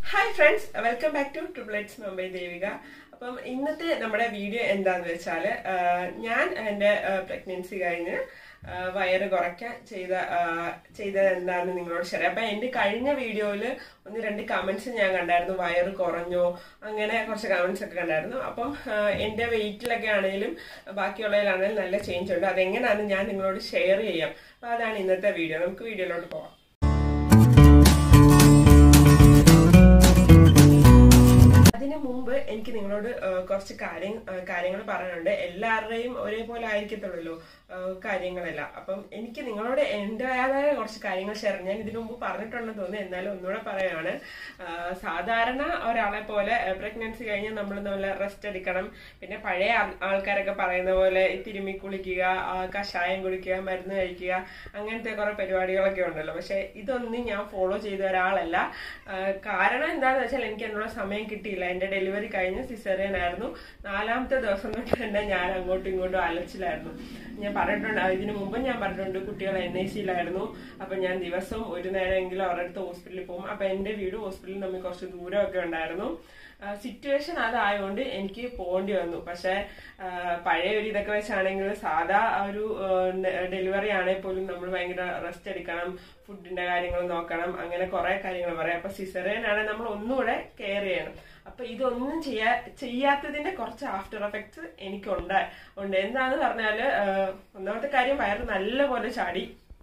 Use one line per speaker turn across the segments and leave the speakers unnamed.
hi friends welcome back to triplets Mumbai Devika അപ്പം ഇന്നത്തെ നമ്മുടെ വീഡിയോ എന്താന്ന് വെച്ചാൽ ഞാൻ എൻ്റെ പ്രഗ്നൻസി കഴിഞ്ഞ് ആ, വയറ് കുറയ്ക്കാൻ ചെയ്ത ആ, ചെയ്തത് എന്താണെന്ന് നിങ്ങളോട് ഷെയർ അപ്പം എൻ്റെ കഴിഞ്ഞ വീഡിയോയിൽ ഒന്ന് രണ്ട് കമൻസ് ഞാൻ കണ്ടായിരുന്നു വയറ് കുറഞ്ഞോ അങ്ങനെ കുറച്ച് കമൻസ് ഒക്കെ കണ്ടായിരുന്നു അപ്പം ആ, എൻ്റെ വെയിറ്റിലൊക്കെ ആണെങ്കിലും ബാക്കിയുള്ളതിലാണെങ്കിലും നല്ല ചേഞ്ച് ഉണ്ട് അതെങ്ങനെയാണെന്ന് ഞാൻ നിങ്ങളോട് ഷെയർ ചെയ്യാം അപ്പം അതാണ് ഇന്നത്തെ വീഡിയോ നമുക്ക് വീഡിയോയിലോട്ട് പോവാം അതിനു മുമ്പ് എനിക്ക് നിങ്ങളോട് ആ, കുറച്ച് കാര്യം കാര്യങ്ങൾ പറയാനുണ്ട് എല്ലാവരുടെയും ഒരേപോലെ ആയിരിക്കത്തുള്ളൂ ആ, കാര്യങ്ങളെല്ലാം അപ്പം എനിക്ക് നിങ്ങളോട് എൻ്റെതായ കുറച്ച് കാര്യങ്ങൾ ഷെയർ ഞാൻ ഇതിനു മുമ്പ് പറഞ്ഞിട്ടുണ്ടെന്ന് തോന്നുന്നു എന്നാലും ഒന്നുകൂടെ പറയാണ് ആ, സാധാരണ ഒരാളെ പോലെ പ്രഗ്നൻസി കഴിഞ്ഞ് നമ്മൾ നല്ല റെസ്റ്റ് എടുക്കണം പിന്നെ പഴയ ആൾ- ആൾക്കാരൊക്കെ പറയുന്ന പോലെ ഈ തിരുമ്മി കുളിക്കുക ആ, കഷായം കുടിക്കുക മരുന്ന് കഴിക്കുക അങ്ങനത്തെ കുറെ പരിപാടികളൊക്കെ ഉണ്ടല്ലോ പക്ഷെ ഇതൊന്നും ഞാൻ ഫോളോ ചെയ്ത ഒരാളല്ല ആ, കാരണം എന്താണെന്ന് വെച്ചാൽ എനിക്ക് അതിനുള്ള സമയം കിട്ടിയില്ല എന്റെ ഡെലിവറി കഴിഞ്ഞ് സിസേറിയൻ ആയിരുന്നു നാലാമത്തെ ദിവസം തൊട്ട് തന്നെ ഞാൻ അങ്ങോട്ടും ഇങ്ങോട്ടും അലച്ചിലായിരുന്നു ഞാൻ പറഞ്ഞിട്ടുണ്ട് ഇതിനു മുമ്പ് ഞാൻ പറഞ്ഞിട്ടുണ്ട് കുട്ടികൾ എൻ ഐ സിയിലായിരുന്നു അപ്പൊ ഞാൻ ദിവസവും ഒരു നേരമെങ്കിലും അവരുടെ അടുത്ത് ഹോസ്പിറ്റലിൽ പോകും അപ്പൊ എന്റെ വീട് ഹോസ്പിറ്റലിൽ തമ്മിൽ കുറച്ച് ദൂരമൊക്കെ ഉണ്ടായിരുന്നു സിറ്റുവേഷൻ അതായതുകൊണ്ട് എനിക്ക് പോകേണ്ടി വന്നു പക്ഷെ ആ, പഴയ ഒരു ഇതൊക്കെ വെച്ചാണെങ്കിൽ സാധാ ആ ഒരു ഡെലിവറി ആണെങ്കിൽ പോലും നമ്മൾ ഭയങ്കര റെസ്റ്റ് എടുക്കണം ഫുഡിന്റെ കാര്യങ്ങൾ നോക്കണം അങ്ങനെ കുറെ കാര്യങ്ങൾ പറയാം അപ്പൊ സിസറിയൻ ആണെങ്കിൽ നമ്മൾ ഒന്നുകൂടെ കെയർ ചെയ്യണം അപ്പൊ ഇതൊന്നും ചെയ്യാ ചെയ്യാത്തതിന്റെ കുറച്ച് ആഫ്റ്റർ എഫക്ട്സ് എനിക്കുണ്ട് ഉണ്ട് എന്താന്ന് പറഞ്ഞാല് ആ, ഒന്നാമത്തെ കാര്യം വയറ് നല്ലപോലെ ചാടി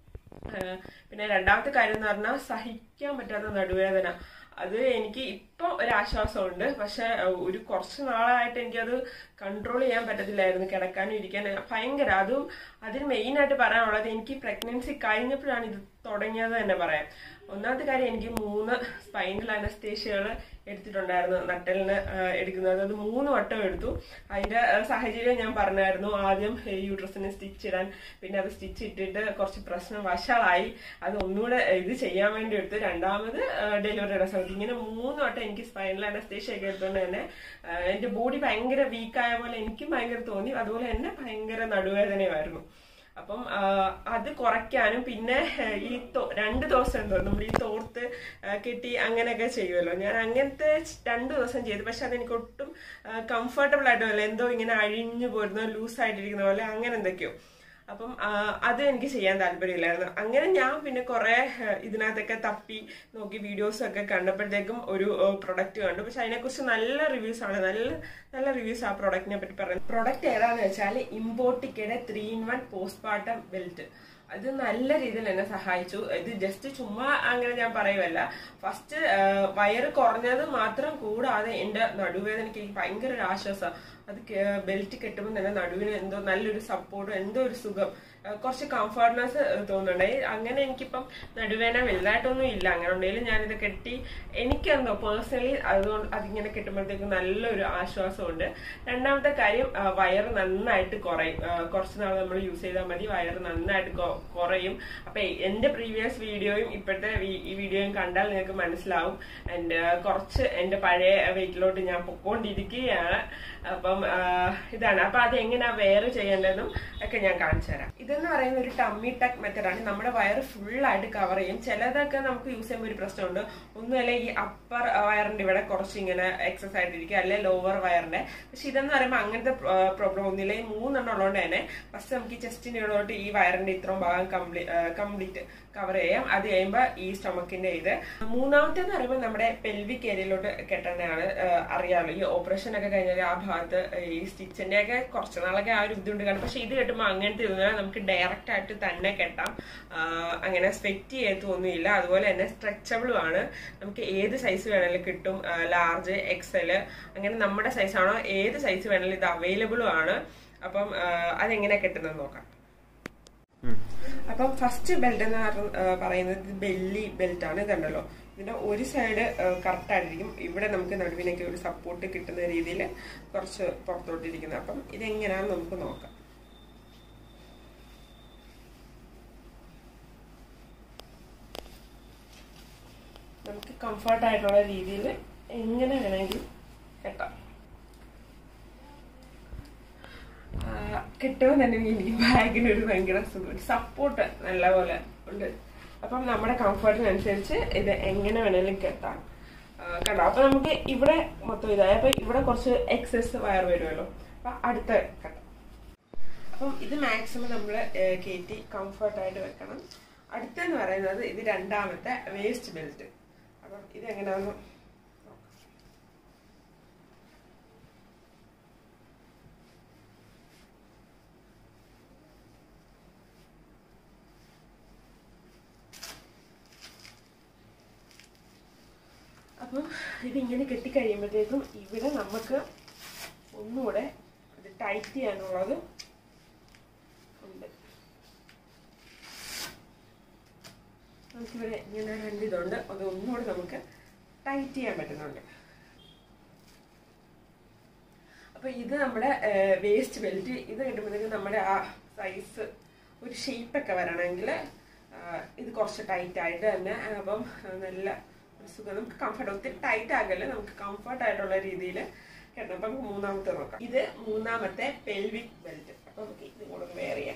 ആ, പിന്നെ രണ്ടാമത്തെ കാര്യം എന്ന് പറഞ്ഞാൽ സഹിക്കാൻ പറ്റാത്ത നടുവേദന അത് എനിക്ക് ഇപ്പൊ ഒരാശ്വാസമുണ്ട് പക്ഷെ ഒരു കുറച്ച് നാളായിട്ട് എനിക്കത് കൺട്രോൾ ചെയ്യാൻ പറ്റത്തില്ലായിരുന്നു കിടക്കാനും ഇരിക്കാനും ഭയങ്കര അതും അതിന് മെയിൻ ആയിട്ട് പറയാനുള്ളത് എനിക്ക് പ്രഗ്നൻസി കഴിഞ്ഞപ്പോഴാണ് ഇത് തുടങ്ങിയത് തന്നെ പറയാം ഒന്നാമത്തെ കാര്യം എനിക്ക് മൂന്ന് സ്പൈനൽ അനസ്തേഷ്യകൾ എടുത്തിട്ടുണ്ടായിരുന്നു നട്ടലിന് ആ, എടുക്കുന്നത് അത് മൂന്ന് വട്ടം എടുത്തു അതിന്റെ ആ, സാഹചര്യം ഞാൻ പറഞ്ഞായിരുന്നു ആദ്യം യൂട്രസിന് സ്റ്റിച്ച് ഇടാൻ പിന്നെ അത് സ്റ്റിച്ച് ഇട്ടിട്ട് കുറച്ച് പ്രശ്നം വഷളായി അത് ഒന്നുകൂടെ ഇത് ചെയ്യാൻ വേണ്ടി എടുത്തു രണ്ടാമത് ഡെലിവറിയുടെ സമയത്ത് ഇങ്ങനെ മൂന്ന് വട്ടം എനിക്ക് സ്പൈനൽ അനസ്തേഷ്യ ഒക്കെ എടുത്തുകൊണ്ട് തന്നെ ആ, എന്റെ ബോഡി ഭയങ്കര വീക്കായ പോലെ എനിക്കും ഭയങ്കര തോന്നി അതുപോലെ തന്നെ ഭയങ്കര നടുവേദനയുമായിരുന്നു അപ്പം ആ, അത് കുറയ്ക്കാനും പിന്നെ ആ, ഈ തോ- രണ്ട് ദിവസം എന്തോ നമ്മൾ ഈ തോർത്ത് ആ, കെട്ടി അങ്ങനെയൊക്കെ ചെയ്യുമല്ലോ ഞാൻ അങ്ങനത്തെ ച് രണ്ട് ദിവസം ചെയ്തു പക്ഷെ അതെനിക്ക് ഒട്ടും കംഫർട്ടബിൾ ആയിട്ടുമല്ല എന്തോ ഇങ്ങനെ അഴിഞ്ഞു പോരുന്ന ലൂസ് ആയിട്ടിരിക്കുന്ന പോലെ അങ്ങനെ എന്തൊക്കെയോ അപ്പം ആ, അത് എനിക്ക് ചെയ്യാൻ താല്പര്യമില്ലായിരുന്നു അങ്ങനെ ഞാൻ പിന്നെ കുറെ ആ, ഇതിനകത്തൊക്കെ തപ്പി നോക്കി വീഡിയോസ് ഒക്കെ കണ്ടപ്പോഴത്തേക്കും ഒരു പ്രൊഡക്റ്റ് കണ്ടു പക്ഷെ അതിനെക്കുറിച്ച് നല്ല റിവ്യൂസ് ആണ് നല്ല നല്ല റിവ്യൂസ് ആ പ്രൊഡക്റ്റിനെ പറ്റി പറയുന്നത് പ്രൊഡക്റ്റ് ഏതാന്ന് വെച്ചാൽ ഇമ്പോട്ടിക്കയുടെ three in one postpartum belt അത് നല്ല രീതിയിൽ എന്നെ സഹായിച്ചു ഇത് ജസ്റ്റ് ചുമ്മാ അങ്ങനെ ഞാൻ പറയുമല്ല ഫസ്റ്റ് വയറ് കുറഞ്ഞത് മാത്രം കൂടാതെ എന്റെ നടുവേദനയ്ക്ക് എനിക്ക് ഭയങ്കര ഒരു ആശ്വാസം അത് ബെൽറ്റ് കെട്ടുമ്പോൾ തന്നെ നടുവിന് എന്തോ നല്ലൊരു സപ്പോർട്ട് എന്തോ ഒരു സുഖം ആ, കുറച്ച് കംഫർട്ട്നെസ് തോന്നുന്നുണ്ടായി അങ്ങനെ എനിക്കിപ്പം നടുവേദന വലുതായിട്ടൊന്നും ഇല്ല അങ്ങനെ ഉണ്ടെങ്കിലും ഞാനിത് കെട്ടി എനിക്കെന്തോ പേഴ്സണലി അതുകൊണ്ട് അതിങ്ങനെ കെട്ടുമ്പോഴത്തേക്ക് നല്ലൊരു ആശ്വാസമുണ്ട് രണ്ടാമത്തെ കാര്യം ആ, വയറ് നന്നായിട്ട് കുറയും ആ, കുറച്ച് നാൾ നമ്മൾ യൂസ് ചെയ്താൽ മതി വയറ് നന്നായിട്ട് കൊ- കുറയും അപ്പൊ എന്റെ പ്രീവിയസ് വീഡിയോയും ഇപ്പോഴത്തെ വി- ഈ വീഡിയോയും കണ്ടാൽ നിങ്ങൾക്ക് മനസ്സിലാവും എന്റെ കുറച്ച് എന്റെ പഴയ വെയിറ്റിലോട്ട് ഞാൻ പൊക്കോണ്ടിരിക്കുകയാണ് അപ്പം ആ, ഇതാണ് അപ്പൊ അത് എങ്ങനെയാ വെയർ ചെയ്യേണ്ടതെന്നും ഒക്കെ ഞാൻ കാണിച്ചു തരാം ഇതെന്ന് പറയുന്ന ഒരു ടമ്മി ടക്ക് മെത്തഡാണ് നമ്മുടെ വയറ് ഫുൾ ആയിട്ട് കവർ ചെയ്യും ചിലതൊക്കെ നമുക്ക് യൂസ് ചെയ്യുമ്പോൾ ഒരു പ്രശ്നമുണ്ട് ഒന്നുമല്ല ഈ അപ്പർ വയറിന്റെ ഇവിടെ കുറച്ച് ഇങ്ങനെ എക്സസ് ആയിട്ടിരിക്കുക അല്ലെ ലോവർ വയറിന്റെ പക്ഷെ ഇതെന്ന് പറയുമ്പോൾ അങ്ങനത്തെ പ്രോബ്ലം ഒന്നുമില്ല ഈ മൂന്നെണ്ണം ഉള്ളതുകൊണ്ട് തന്നെ ഫസ്റ്റ് നമുക്ക് ഈ ചെസ്റ്റിന്റെ ഇടോട്ട് ഈ വയറിന്റെ ഇത്രയും ഭാഗം കംപ്ലീറ്റ് കംപ്ലീറ്റ് കവർ ചെയ്യാം അത് കഴിയുമ്പോൾ ഈ സ്റ്റൊമക്കിന്റെ ഇത് മൂന്നാമത്തെ എന്ന് പറയുമ്പോൾ നമ്മുടെ പെൽവിക് ഏരിയയിലോട്ട് കെട്ടേണ്ടതാണ് അറിയാമല്ലോ ഈ ഓപ്പറേഷൻ ഒക്കെ കഴിഞ്ഞാൽ ആ ഭാഗത്ത് ഈ സ്റ്റിച്ചിന്റെ ഒക്കെ കുറച്ച് നാളൊക്കെ ആ ഒരു ബുദ്ധിമുട്ട് കാണും പക്ഷെ ഇത് കെട്ടുമ്പോൾ അങ്ങനത്തെ ഇതൊന്നും നമുക്ക് ഡയറക്റ്റ് ആയിട്ട് തന്നെ കെട്ടാം ആ, അങ്ങനെ സ്പെക്റ്റ് ചെയ്യത്തൊന്നുമില്ല അതുപോലെ തന്നെ സ്ട്രെച്ചബിളും ആണ് നമുക്ക് ഏത് സൈസ് വേണമെങ്കിലും കിട്ടും ലാർജ് എക്സല് അങ്ങനെ നമ്മുടെ സൈസ് ആണോ ഏത് സൈസ് വേണമെങ്കിലും ഇത് അവൈലബിളും ആണ് അപ്പം ആ, അതെങ്ങനെ കെട്ടുന്നത് നോക്കാം അപ്പം ഫസ്റ്റ് ബെൽറ്റ് എന്ന് പറഞ്ഞ- ആ, പറയുന്നത് ബെല്ലി ബെൽറ്റ് ആണ് കണ്ടല്ലോ ഇതിന്റെ ഒരു സൈഡ് കറക്റ്റ് ആയിട്ടിരിക്കും ഇവിടെ നമുക്ക് നടുവിനൊക്കെ ഒരു സപ്പോർട്ട് കിട്ടുന്ന രീതിയിൽ കുറച്ച് പുറത്തോട്ടിരിക്കുന്നത് അപ്പം ഇതെങ്ങനെയാണെന്ന് നമുക്ക് നോക്കാം നമുക്ക് കംഫർട്ട് ആയിട്ടുള്ള രീതിയിൽ എങ്ങനെ വേണമെങ്കിലും കെട്ടാം ആ, കിട്ടുമ്പോൾ തന്നെ എനിക്ക് ബാഗിന് ഒരു ഭയങ്കര സുഖം സപ്പോർട്ട് നല്ലപോലെ ഉണ്ട് അപ്പം നമ്മുടെ കംഫർട്ടിനനുസരിച്ച് ഇത് എങ്ങനെ വേണേലും കെട്ടാം ആ, കണ്ടോ അപ്പൊ നമുക്ക് ഇവിടെ മൊത്തം ഇതായി അപ്പൊ ഇവിടെ കുറച്ച് എക്സസ് വയർ വരുമല്ലോ അപ്പൊ അടുത്ത കണ്ടോ അപ്പം ഇത് മാക്സിമം നമ്മൾ കയറ്റി കംഫർട്ടായിട്ട് വെക്കണം അടുത്തെന്ന് പറയുന്നത് ഇത് രണ്ടാമത്തെ വേസ്റ്റ് ബെൽറ്റ് അപ്പം ഇതെങ്ങനെയാണെന്ന് നോക്കാം അപ്പം ഇതിങ്ങനെ കെട്ടിക്കഴിയുമ്പോഴത്തേക്കും ഇവിടെ നമുക്ക് ഒന്നുകൂടെ ഇത് ടൈറ്റ് ചെയ്യാനുള്ളത് ഉണ്ട് നമുക്കിവിടെ ഇങ്ങനെ രണ്ട് ഇതുണ്ട് അത് ഒന്നുകൂടെ നമുക്ക് ടൈറ്റ് ചെയ്യാൻ പറ്റുന്നുണ്ട് അപ്പൊ ഇത് നമ്മുടെ വേസ്റ്റ് ബെൽറ്റ് ഇത് കിട്ടുമ്പോഴത്തേക്കും നമ്മുടെ ആ സൈസ് ഒരു ഷേപ്പൊക്കെ വരണമെങ്കിൽ ഇത് കുറച്ച് ടൈറ്റ് ആയിട്ട് തന്നെ അപ്പം നല്ല ഒരു സുഖം നമുക്ക് കംഫർട്ട് ഒത്തിരി ടൈറ്റ് ആകല്ലേ നമുക്ക് കംഫർട്ട് ആയിട്ടുള്ള രീതിയിൽ കേട്ടോ അപ്പൊ നമുക്ക് മൂന്നാമത്തെ നോക്കാം ഇത് മൂന്നാമത്തെ പെൽവിക് ബെൽറ്റ് അപ്പൊ നമുക്ക് ഇത് കൂടെ വെയർ ചെയ്യാം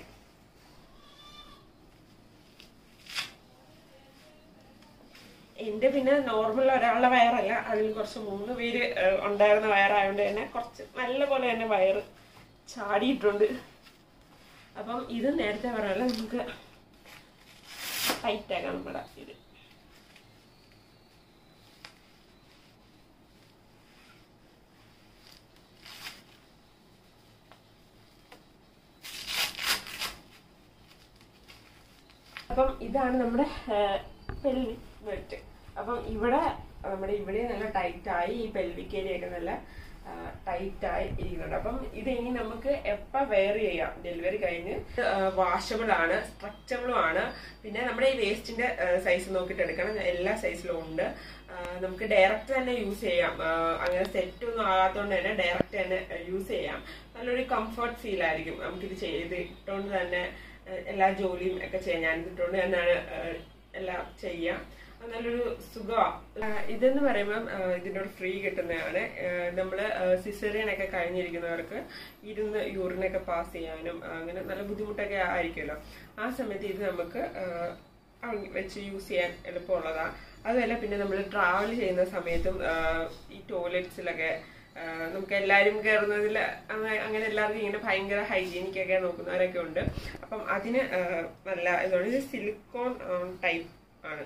എന്റെ പിന്നെ നോർമൽ ഒരാളുടെ വയറല്ല അതിൽ കുറച്ച് മൂന്ന് പേര് ഏഹ്, ഉണ്ടായിരുന്ന വയറായതുകൊണ്ട് തന്നെ കുറച്ച് നല്ല പോലെ തന്നെ വയറ് ചാടിയിട്ടുണ്ട് അപ്പം ഇത് നേരത്തെ പറയാനുള്ള നമുക്ക് ടൈറ്റ് ആക്കാം നമ്മുടെ ഇത് അപ്പം ഇതാണ് നമ്മുടെ പെൽവിക് ബെൽറ്റ് അപ്പം ഇവിടെ നമ്മുടെ ഇവിടെ നല്ല ടൈറ്റ് ആയി ഈ പെൽവിക് ഏരിയ ഒക്കെ നല്ല ടൈറ്റ് ആയി ഇരിക്കുന്നുണ്ട് അപ്പം ഇത് ഇനി നമുക്ക് എപ്പോൾ വെയർ ചെയ്യാം ഡെലിവറി കഴിഞ്ഞ് വാഷബിൾ ആണ് സ്ട്രക്ചബിളും ആണ് പിന്നെ നമ്മുടെ ഈ വേസ്റ്റിന്റെ സൈസ് നോക്കിയിട്ട് എടുക്കണം എല്ലാ സൈസിലും ഉണ്ട് ആ, നമുക്ക് ഡയറക്റ്റ് തന്നെ യൂസ് ചെയ്യാം ആ, അങ്ങനെ സെറ്റ് ഒന്നും ആകാത്തതുകൊണ്ട് തന്നെ ഡയറക്റ്റ് തന്നെ യൂസ് ചെയ്യാം നല്ലൊരു കംഫർട്ട് ഫീൽ ആയിരിക്കും നമുക്കിത് ചെയ്ത് ഇട്ടുകൊണ്ട് തന്നെ ആ, എല്ലാ ജോലിയും ഒക്കെ ചെയ്യാം ഞാൻ ഇട്ടുകൊണ്ട് തന്നെയാണ് ആ, എല്ലാം ചെയ്യാം അത് നല്ലൊരു സുഖമാണ് ഇതെന്ന് പറയുമ്പം ആ, ഇതിന്റെ ഒരു ഫ്രീ കിട്ടുന്നതാണ് ആ, നമ്മള് സിസേറിയൻ ഒക്കെ കഴിഞ്ഞിരിക്കുന്നവർക്ക് ഇരുന്ന് യൂറിനൊക്കെ പാസ് ചെയ്യാനും ആ, അങ്ങനെ നല്ല ബുദ്ധിമുട്ടൊക്കെ ആയിരിക്കുമല്ലോ ആ സമയത്ത് ഇത് നമുക്ക് ആ, അങ്ങ് വെച്ച് യൂസ് ചെയ്യാൻ എളുപ്പമുള്ളതാണ് അതുമല്ല പിന്നെ നമ്മൾ ട്രാവൽ ചെയ്യുന്ന സമയത്തും ആ, ഈ ടോയ്ലറ്റ്സിലൊക്കെ ആ, നമുക്ക് എല്ലാവരും കയറുന്നതിൽ അങ്ങനെ എല്ലാവർക്കും ഇങ്ങനെ ഭയങ്കര ഹൈജീനിക് ഒക്കെ നോക്കുന്നവരൊക്കെ ഉണ്ട് അപ്പം അതിന് ആ, നല്ല ഇതുകൊണ്ട് ഇത് സിലിക്കോൺ ടൈപ്പ് ആണ്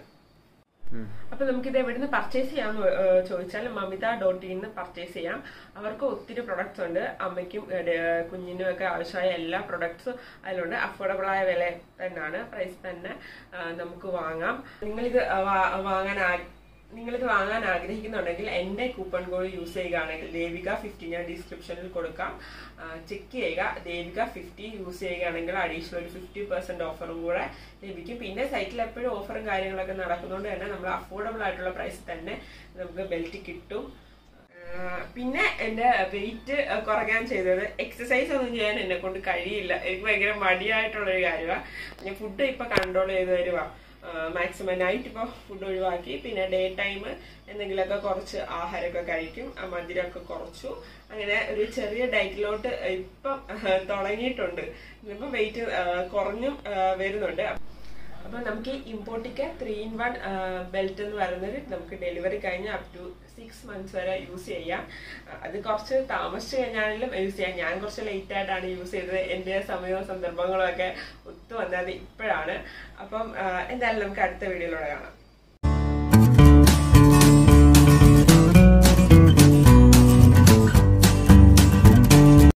അപ്പൊ നമുക്കിത് എവിടുന്ന് പർച്ചേസ് ചെയ്യാന്ന് ചോദിച്ചാൽ മമിത ഡോട്ട് ഇന്ന് പർച്ചേസ് ചെയ്യാം അവർക്ക് ഒത്തിരി പ്രൊഡക്ട്സ് ഉണ്ട് അമ്മയ്ക്കും ഏ, ഡേ- കുഞ്ഞിനും ഒക്കെ ആവശ്യമായ എല്ലാ പ്രൊഡക്ട്സും അതിലുണ്ട് അഫോർഡബിൾ ആയ വില തന്നെയാണ് പ്രൈസ് തന്നെ ആ, നമുക്ക് വാങ്ങാം നിങ്ങളിത് വാ- വാങ്ങാൻ ആ- നിങ്ങളിത് വാങ്ങാൻ ആഗ്രഹിക്കുന്നുണ്ടെങ്കിൽ എന്റെ കൂപ്പൺ കോഡ് യൂസ് ചെയ്യുകയാണെങ്കിൽ ദേവിക ഫിഫ്റ്റി ഞാൻ ഡിസ്ക്രിപ്ഷനിൽ കൊടുക്കാം ചെക്ക് ചെയ്യുക ദേവിക ഫിഫ്റ്റി യൂസ് ചെയ്യുകയാണെങ്കിൽ അഡീഷണൽ ഒരു ഫിഫ്റ്റി പെർസെന്റ് ഓഫറും കൂടെ ലഭിക്കും പിന്നെ സൈറ്റിൽ എപ്പോഴും ഓഫറും കാര്യങ്ങളൊക്കെ നടക്കുന്നതുകൊണ്ട് തന്നെ നമ്മൾ അഫോർഡബിൾ ആയിട്ടുള്ള പ്രൈസ് തന്നെ നമുക്ക് ബെൽറ്റ് കിട്ടും ആ, പിന്നെ എന്റെ വെയിറ്റ് കുറയ്ക്കാൻ ചെയ്തത് എക്സസൈസ് ഒന്നും ചെയ്യാൻ എന്നെ കൊണ്ട് കഴിയില്ല എനിക്ക് ഭയങ്കര മടിയായിട്ടുള്ള ഒരു കാര്യമാണ് ഞാൻ ഫുഡ് ഇപ്പൊ കൺട്രോൾ ചെയ്ത് തരുവാ മാക്സിമം നൈറ്റ് ഇപ്പോൾ ഫുഡ് ഒഴിവാക്കി പിന്നെ ഡേ ടൈം എന്തെങ്കിലുമൊക്കെ കുറച്ച് ആഹാരമൊക്കെ കഴിക്കും ആ മധുരമൊക്കെ കുറച്ചു അങ്ങനെ ഒരു ചെറിയ ഡയറ്റിലോട്ട് ഇപ്പം തുടങ്ങിയിട്ടുണ്ട് ഇപ്പം വെയിറ്റ് കുറഞ്ഞും ആ, വരുന്നുണ്ട് അപ്പൊ നമുക്ക് ഇമ്പോർട്ടിക്ക ത്രീ ഇൻ വൺ ബെൽറ്റ് എന്ന് പറയുന്നത് നമുക്ക് ഡെലിവറി കഴിഞ്ഞ് അപ് ടു സിക്സ് മന്ത്സ് വരെ യൂസ് ചെയ്യാം ആ, അത് കുറച്ച് താമസിച്ച് കഴിഞ്ഞാലും യൂസ് ചെയ്യാം ഞാൻ കുറച്ച് ലേറ്റ് ആയിട്ടാണ് യൂസ് ചെയ്തത് എൻ്റെ സമയവും സന്ദർഭങ്ങളും ഒക്കെ ഒത്തു വന്നത് ഇപ്പോഴാണ് അപ്പം ആ, എന്തായാലും നമുക്ക് അടുത്ത വീഡിയോയിലൂടെ കാണാം